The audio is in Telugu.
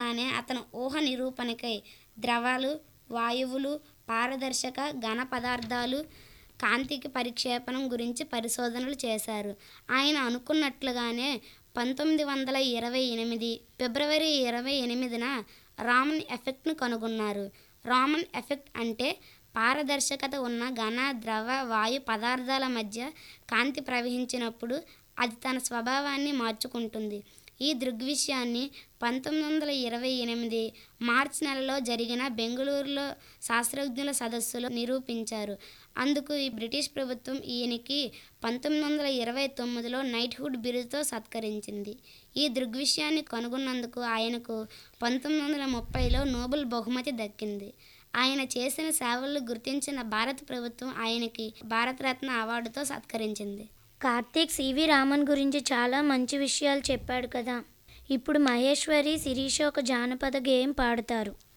ఉండగానే అతను ఊహ నిరూపణకై ద్రవాలు వాయువులు పారదర్శక ఘన పదార్థాలు కాంతికి పరిక్షేపణం గురించి పరిశోధనలు చేశారు ఆయన అనుకున్నట్లుగానే పంతొమ్మిది వందల ఇరవై ఎనిమిది ఫిబ్రవరి ఇరవై ఎనిమిదిన రామన్ ఎఫెక్ట్ను కనుగొన్నారు రామన్ ఎఫెక్ట్ అంటే పారదర్శకత ఉన్న ఘన ద్రవ వాయు పదార్థాల మధ్య కాంతి ప్రవహించినప్పుడు అది తన స్వభావాన్ని మార్చుకుంటుంది ఈ దృగ్విషయాన్ని పంతొమ్మిది వందల ఇరవై ఎనిమిది మార్చి నెలలో జరిగిన బెంగళూరులో శాస్త్రజ్ఞుల సదస్సులో నిరూపించారు అందుకు ఈ బ్రిటిష్ ప్రభుత్వం ఈయనకి పంతొమ్మిది వందల ఇరవై తొమ్మిదిలో నైట్హుడ్ బిరుదుతో సత్కరించింది ఈ దృగ్విషయాన్ని కనుగొన్నందుకు ఆయనకు పంతొమ్మిది వందల ముప్పైలో నోబెల్ బహుమతి దక్కింది ఆయన చేసిన సేవలు గుర్తించిన భారత ప్రభుత్వం ఆయనకి భారతరత్న అవార్డుతో సత్కరించింది కార్తీక్ సివి రామన్ గురించి చాలా మంచి విషయాలు చెప్పాడు కదా ఇప్పుడు మహేశ్వరి శిరీష ఒక జానపద గేయం పాడతారు